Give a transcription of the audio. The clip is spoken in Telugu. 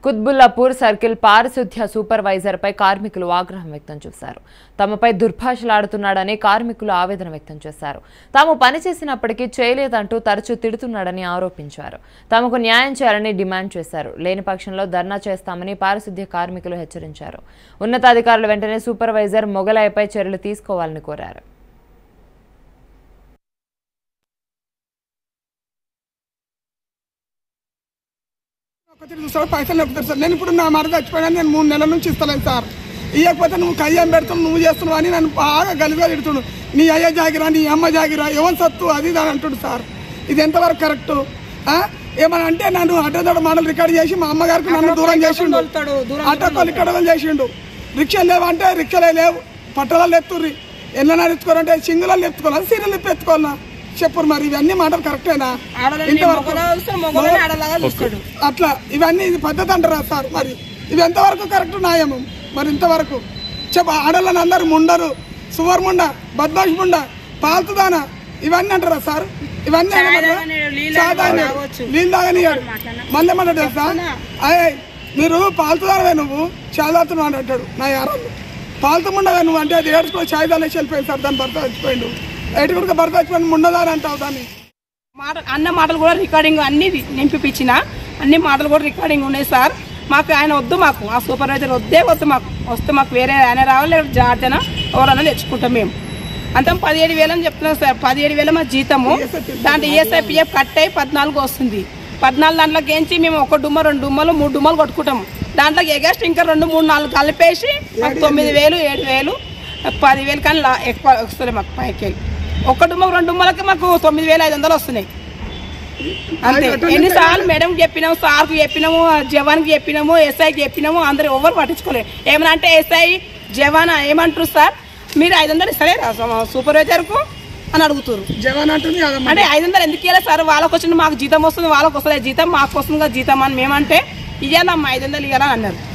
కుత్బుల్లాపూర్ సర్కిల్ పారిశుద్ధ్య సూపర్వైజర్పై కార్మికులు ఆగ్రహం వ్యక్తం చేశారు తమపై దుర్భాషలాడుతున్నాడని కార్మికులు ఆవేదన వ్యక్తం చేశారు తాము పనిచేసినప్పటికీ చేయలేదంటూ తరచూ తిడుతున్నాడని ఆరోపించారు తమకు న్యాయం చేయాలని డిమాండ్ చేశారు లేని పక్షంలో ధర్నా చేస్తామని పారిశుద్ధ్య కార్మికులు హెచ్చరించారు ఉన్నతాధికారులు వెంటనే సూపర్వైజర్ మొగలాయపై చర్యలు తీసుకోవాలని కోరారు ఒకటి చూస్తాడు పైసలు చెప్తారు సార్ నేను ఇప్పుడు నా మాట చచ్చిపోయినా నేను మూడు నెలల నుంచి ఇస్తలేను సార్ ఇవ్వకపోతే నువ్వు కయ్యం పెడుతున్నావు నువ్వు చేస్తున్నావు అని నన్ను బాగా గలిగా తిడుతుడు నీ అయ్య జాగిరా నీ అమ్మ జాగిరా ఎవరి సత్తు అది ఇది అని అంటుడు సార్ ఇది ఎంతవరకు కరెక్ట్ ఏమని అంటే నన్ను అడ్డదడ మాటలు రికార్డ్ చేసి మా అమ్మగారికి నన్ను దూరం చేసిండు ఆటోకోలు ఇక్కడ చేసిండు రిక్షాలు లేవంటే రిక్షలే లేవు పట్టణాలు ఎత్తుర్రి ఎన్న నడుచుకోవాలంటే సింగులలో ఎత్తుకోవాలి సీరియల్ ఎత్తుకోవాలన్నా చెప్పురు మరి ఇవన్నీ మాటలు కరెక్టేనా ఇంతవరకు అట్లా ఇవన్నీ ఇది పద్ధతి అంటారా సార్ మరి ఇవి ఎంతవరకు కరెక్ట్ న్యాయము మరి ఇంతవరకు చెప్ప ఆడలను అందరు ముండరు సువర్ ముండ బద్మాష్ ముండ పాల్తుదానా ఇవన్నీ అంటారా సార్ ఇవన్నీ అనమంటారా? చాయ్ తాగినాడు. నీళ్ళు తాగనియాడు మళ్ళీ ఏమన్నా తెలుసా అయ్యే మీరు పాల్తుదానవే నువ్వు చాయ్ తాగుతున్నావు అని అంటాడు నా యారాలు పాల్తుముండవే నువ్వు అంటే అది ఏడ్చుకో చాయ్ తాగేసి వెళ్ళిపోయింది సార్ దాని భర్త చచ్చిపోయిండు ఎటుకుడికి భర్త చచ్చిపోయింది ముండదాని అంటావు దాన్ని మాట అన్న మాటలు కూడా రికార్డింగ్ అన్ని నింపిపించిన అన్ని మాటలు కూడా రికార్డింగ్ ఉన్నాయి సార్ మాకు ఆయన వద్దు మాకు ఆ సూపర్వైజర్ వద్దే వద్దు మాకు వస్తే మాకు వేరే ఆయన రావాలి లేదా జార్జన ఎవరన్నా తెచ్చుకుంటాం మేము అంత పదిహేడు వేలు అని చెప్తున్నాం సార్ పదిహేడు వేలు మా జీతము దాంట్లో ఈఎస్ఐ పిఎఫ్ కట్ అయ్యి పద్నాలుగు వస్తుంది పద్నాలుగు దాంట్లోకి ఏంచి మేము ఒక డుమ్మ రెండు డుమ్మలు మూడు డుమ్మలు కొట్టుకుంటాము దాంట్లోకి ఎగస్ట్ ఇంకా రెండు మూడు నాలుగు కలిపేసి మాకు తొమ్మిది వేలు ఏడు వేలు పదివేలు కానీ లా- ఎక్కువ వస్తుంది మాకు పైకి వెళ్ళి ఒక డుమ్మ రెండు డుమ్మలకి మాకు తొమ్మిది వేలు ఐదు వందలు వస్తున్నాయి అంతే ఎన్నిసార్లు మేడం చెప్పినాము సార్కు చెప్పినాము జవాన్కి చెప్పినాము ఎస్ఐకి చెప్పినాము అందరు ఎవరు పట్టించుకోలేదు ఏమన్నా అంటే ఎస్ఐ జవాన్ ఏమంటారు సార్ మీరు ఐదు వందలు ఇస్తలేరా సూపర్వైజర్కు అని అడుగుతారు జగన్ అంటుంది అదమ్మా. అంటే ఐదు వందలు ఎందుకు ఇవ్వాలి సార్ వాళ్ళకి వచ్చిన మాకు జీతం వస్తుంది వాళ్ళకి వస్తుంది జీతం మాకు వస్తుంది కదా జీతం అని మేమంటే ఇవ్వాలమ్మా ఐదు వందలు ఇవ్వాలని అన్నారు